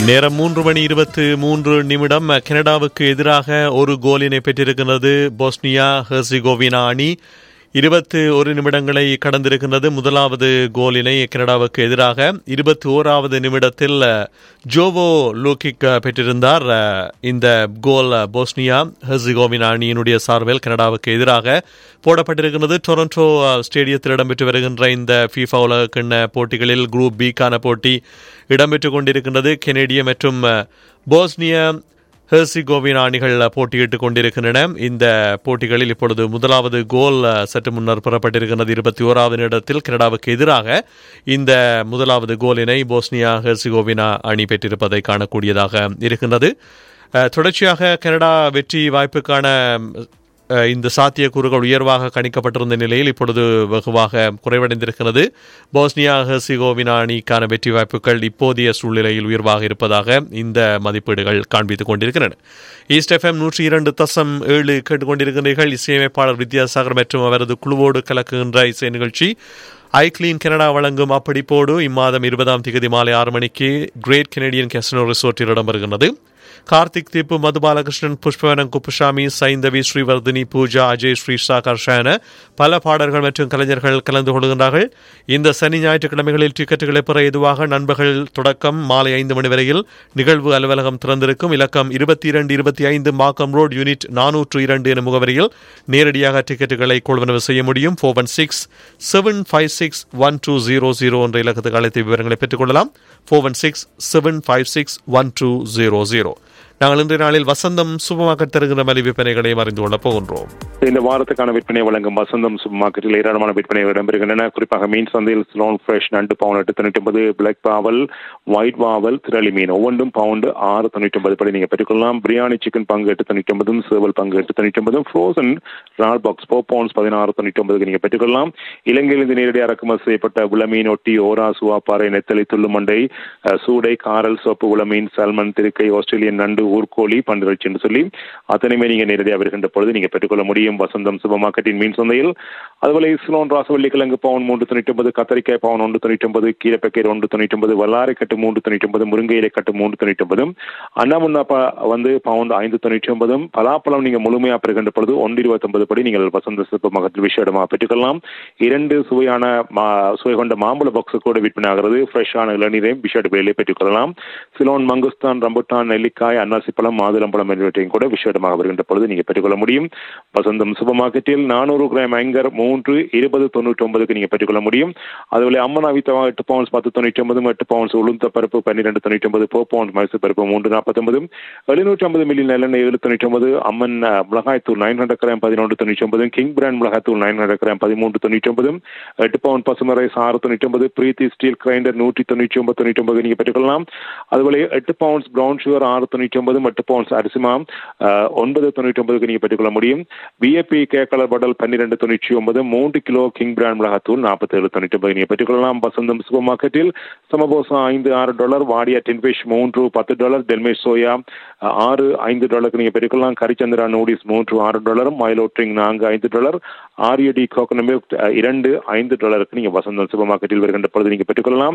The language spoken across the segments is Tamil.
நேரம் மூன்று மணி இருபத்து மூன்று நிமிடம் கனடாவுக்கு எதிராக ஒரு கோலினை பெற்றிருக்கிறது போஸ்னியா ஹெர்சிகோவினா அணி இருபத்து ஒரு நிமிடங்களை கடந்திருக்கின்றது முதலாவது கோலினை கனடாவுக்கு எதிராக இருபத்தி ஓராவது நிமிடத்தில் ஜோவோ லூக்கிக் பெற்றிருந்தார் இந்த கோல் போஸ்னியா ஹெர்சிகோவினா அணியினுடைய சார்பில் கனடாவுக்கு எதிராக போடப்பட்டிருக்கிறது டொரண்டோ ஸ்டேடியத்தில் இடம்பெற்று வருகின்ற இந்த ஃபீஃபா உலக கிண்ண போட்டிகளில் குரூப் பிக்கான போட்டி இடம்பெற்றுக் கொண்டிருக்கின்றது கெனடிய மற்றும் போஸ்னிய ஹெர்சிகோவினா அணிகள் போட்டியிட்டுக் கொண்டிருக்கின்றன இந்த போட்டிகளில் இப்பொழுது முதலாவது கோல் சற்று முன்னர் பெறப்பட்டிருக்கிறது இருபத்தி ஓராவது இடத்தில் கனடாவுக்கு எதிராக இந்த முதலாவது கோலினை போஸ்னியா ஹெர்சிகோவினா அணி பெற்றிருப்பதை காணக்கூடியதாக இருக்கின்றது தொடர்ச்சியாக கனடா வெற்றி வாய்ப்புக்கான இந்த சாத்தியக்கூறுகள் உயர்வாக கணிக்கப்பட்டிருந்த நிலையில் இப்பொழுது வெகுவாக குறைவடைந்திருக்கிறது போஸ்னியா ஹெர்சிகோவினா அணிக்கான வெற்றி வாய்ப்புகள் இப்போதைய சூழ்நிலையில் உயர்வாக இருப்பதாக இந்த மதிப்பீடுகள் காண்பித்துக் கொண்டிருக்கின்றன ஈஸ்ட் எஃப்எம் நூற்றி இரண்டு தசம் ஏழு கேட்டுக்கொண்டிருக்கிறீர்கள் இசையமைப்பாளர் வித்யாசாகர் மற்றும் அவரது குழுவோடு கலக்குகின்ற இசை நிகழ்ச்சி ஐ கிளீன் கனடா வழங்கும் அப்படிப்போடு இம்மாதம் இருபதாம் தேதி மாலை ஆறு மணிக்கு கிரேட் கெனடியன் கேசனோ ரிசோர்ட்டில் இடம்பெறுகிறது கார்த்திக் தீப்பு மதுபாலகிருஷ்ணன் புஷ்பவனம் குப்புசாமி சைந்தவி ஸ்ரீவர்தினி பூஜா அஜய் ஸ்ரீ சாகர்ஷான பல பாடல்கள் மற்றும் கலைஞர்கள் கலந்து கொள்கின்றார்கள் இந்த சனி ஞாயிற்றுக்கிழமைகளில் டிக்கெட்டுகளை பெற எதுவாக நண்பர்கள் தொடக்கம் மாலை ஐந்து மணி வரையில் நிகழ்வு அலுவலகம் திறந்திருக்கும் இலக்கம் இருபத்தி இரண்டு இருபத்தி ஐந்து மாக்கம் ரோட் யூனிட் நானூற்று இரண்டு என முகவரியில் நேரடியாக டிக்கெட்டுகளை கொள்வனவு செய்ய முடியும் four one six seven five six one two zero zero என்ற இலக்கத்துக்கு அழைத்து விவரங்களை பெற்றுக்கொள்ளலாம் four one six seven five six one two zero zero நாங்கள் இன்றைய நாளில் வசந்தம் சூப்பர் மார்க்கெட் தருகிற மலி விற்பனைகளை அறிந்து கொள்ளப் போகின்றோம் இந்த வாரத்துக்கான விற்பனை வழங்கும் வசந்தம் சூப்பர் மார்க்கெட்டில் ஏராளமான விற்பனை இடம்பெறுகின்றன குறிப்பாக மீன் சந்தையில் ஸ்லோன் ஃப்ரெஷ் நண்டு பவுண்ட் எட்டு தொண்ணூற்றி ஒன்பது பிளாக் பாவல் ஒயிட் வாவல் திரளி மீன் ஒவ்வொன்றும் பவுண்டு ஆறு தொண்ணூற்றி ஒன்பது படி நீங்கள் பெற்றுக்கொள்ளலாம் பிரியாணி சிக்கன் பங்கு எட்டு தொண்ணூற்றி ஒன்பதும் சேவல் பங்கு எட்டு தொண்ணூற்றி ஒன்பதும் ஃப்ரோசன் ரால் பாக்ஸ் ஃபோர் பவுண்ட்ஸ் பதினாறு தொண்ணூற்றி ஒன்பதுக்கு நீங்கள் பெற்றுக்கொள்ளலாம் இலங்கையிலிருந்து நேரடியாக இறக்குமதி செய்யப்பட்ட விளமீன் ஒட்டி ஓரா சுவாப்பாறை நெத்தலி துள்ளுமண்டை சூடை காரல் சோப்பு உளமீன் சல்மன் திருக்கை ஆஸ்திரேலியன் நண்டு ஊர்கோழி பண்டிகழ்ச்சி என்று சொல்லி அத்தனையுமே நீங்க நேரடியாக வருகின்ற பொழுது நீங்க பெற்றுக்கொள்ள முடியும் வசந்தம் சூப்பர் மார்க்கெட்டின் மீன் சந்தையில் அதுபோல இஸ்லோன் ராசவள்ளி கிழங்கு பவுன் மூன்று தொண்ணூற்றி ஒன்பது கத்தரிக்காய் பவுன் ஒன்று தொண்ணூற்றி ஒன்பது கீரைப்பக்கீர் ஒன்று தொண்ணூற்றி ஒன்பது வல்லாரை கட்டு மூன்று தொண்ணூற்றி ஒன்பது முருங்கையிலை கட்டு மூன்று தொண்ணூற்றி ஒன்பதும் அண்ணாமுன்னா வந்து பவுண்ட் ஐந்து தொண்ணூற்றி ஒன்பதும் பலாப்பழம் நீங்க முழுமையாக பெறுகின்ற பொழுது ஒன்று இருபத்தொன்பது படி நீங்கள் வசந்த சூப்பர் மார்க்கெட்டில் விஷயமா பெற்றுக்கொள்ளலாம் இரண்டு சுவையான சுவை கொண்ட மாம்பழ பாக்ஸ் கூட விற்பனை ஆகிறது ஃப்ரெஷ்ஷான இளநீரையும் விஷேட் விலையிலே பெற்றுக்கொள்ளலாம் சிலோன் மங்குஸ்தான் ரம்புட்டான் நெல்லிக்காய் அன்னாசி பழம் மாதுளம்பழம் என்பவற்றையும் கூட விஷேடமாக வருகின்ற பொழுது நீங்கள் பெற்றுக்கொள்ள முடியும் வசந்தம் சூப்பர் மார்க்கெட்டில் நானூறு கிராம் ஐங்கர் மூன்று இருபது தொண்ணூற்றி ஒன்பதுக்கு நீங்கள் பெற்றுக்கொள்ள முடியும் அதுபோல அம்மன் அவித்தவா எட்டு பவுன்ஸ் பத்து தொண்ணூற்றி ஒன்பதும் எட்டு பவுன்ஸ் உளுந்த பருப்பு பன்னிரெண்டு தொண்ணூற்றி ஒன்பது ஃபோர் பவுன்ஸ் மைசூர் பருப்பு மூன்று நாற்பத்தொன்பதும் எழுநூற்றி ஐம்பது மில்லி நல்லெண்ணெய் ஏழு தொண்ணூற்றி ஒன்பது அம்மன் மிளகாய்த்தூள் நைன் ஹண்ட்ரட் கிராம் பதினொன்று தொண்ணூற்றி ஒன்பதும் கிங் பிராண்ட் மிளகாய்த்தூள் நைன் ஹண்ட்ரட் கிராம் பதிமூன்று தொண்ணூற்றி ஒன்பதும் எட்டு பவுன் பசுமை ரைஸ் ஆறு தொண்ணூற்றி ஒன்பது பிரீத்தி ஸ்டீல் கிரைண்டர் நூற்றி தொண்ணூற்றி ஒன்பது தொண்ணூற்றி ஒன்பது நீங்கள் பெற்றுக்கொள்ளலாம் அதுபோல எட்டு பவுன்ஸ் ப்ரௌன் சுகர் ஆறு தொண்ணூற்றி ஒன்பதும் எட்டு பவுன்ஸ் அரிசிமா ஒன்பது தொண்ணூற்றி ஒன்பதுக்கு நீங்கள் பெற்றுக்கொள்ள முடியும் பிஏபி கே கலர் படல் பன்னிரெண்டு தொண்ணூற்றி ஒன்பது மூன்று கிலோ கிங் பிராண்ட் மிளகாத்தூள் நாற்பத்தேழு தொண்ணூற்றி ஒன்பது நீங்கள் பெற்றுக்கொள்ளலாம் வசந்தம் சூப்பர் மார்க்கெட்டில் சமபோசா ஐந்து ஆறு டாலர் வாடியா டென்ஃபிஷ் மூன்று பத்து டாலர் டெல்மேஷ் சோயா ஆறு ஐந்து டாலருக்கு நீங்கள் பெற்றுக்கொள்ளலாம் கரிச்சந்திரா நூடிஸ் மூன்று ஆறு டாலரும் மைலோட்ரிங் நான்கு ஐந்து டாலர் ஆரியடி கோகனட் மில்க் இரண்டு ஐந்து டாலருக்கு நீங்கள் வசந்தம் சூப்பர் மார்க்கெட்டில் வருகின்ற பொழுது நீங்கள் பெற்றுக்கொள்ளலாம்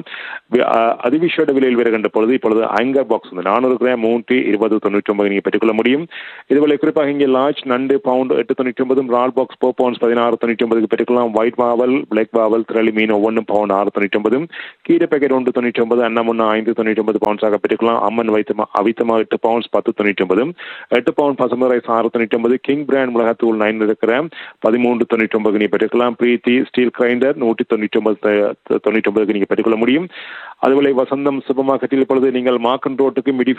அதிவிஷேட விலையில் வருகின்ற பொழுது இப்பொழுது ஐங்கர் பாக்ஸ் வந்து நானூறு கிராம் மூன்று இருபது தொண்ணூற்றி ஒன்பது நீங்கள் பெற்றுக்கொள்ள முடியும் இதுபோல குறிப்பாக இங்கே லார்ஜ் நண்டு பவுண்ட் எட்டு தொண்ணூற்றி ஒன்பதும் ரால் பாக்ஸ் ஃபோர் பவுண்ட்ஸ் பதினாறு தொண்ணூற்றி ஒன்பதுக்கு பெற்றுக்கலாம் ஒயிட் மாவல் பிளாக் மாவல் திரளி மீன் ஒவ்வொன்றும் பவுண்ட் ஆறு தொண்ணூற்றி ஒன்பதும் கீரை பேக்கெட் ஒன்று தொண்ணூற்றி ஒன்பது அன்னமுன்னா ஐந்து தொண்ணூற்றி ஒன்பது பவுண்ட்ஸாக பெற்றுக்கலாம் அம்மன் வைத்தமா அவித்தமா எட்டு பவுண்ட்ஸ் பத்து தொண்ணூற்றி ஒன்பதும் எட்டு பவுண்ட் பசுமை ரைஸ் ஆறு தொண்ணூற்றி ஒன்பது கிங் பிராண்ட் மிளகாத்தூள் நைன் இருக்கிற பதிமூன்று தொண்ணூற்றி ஒன்பது நீ பெற்றுக்கலாம் பிரீத்தி ஸ்டீல் கிரைண்டர் நூற்றி தொண்ணூற்றி ஒன்பது தொண்ணூற்றி ஒன்பதுக்கு நீங்கள் பெற்றுக்கொள்ள முடியும் அதுபோல வசந்தம் சூப்பர் மார்க்கெட்டில் இப்பொழுது நீங்கள் மாக்கன் ரோட்டுக்கு மிடி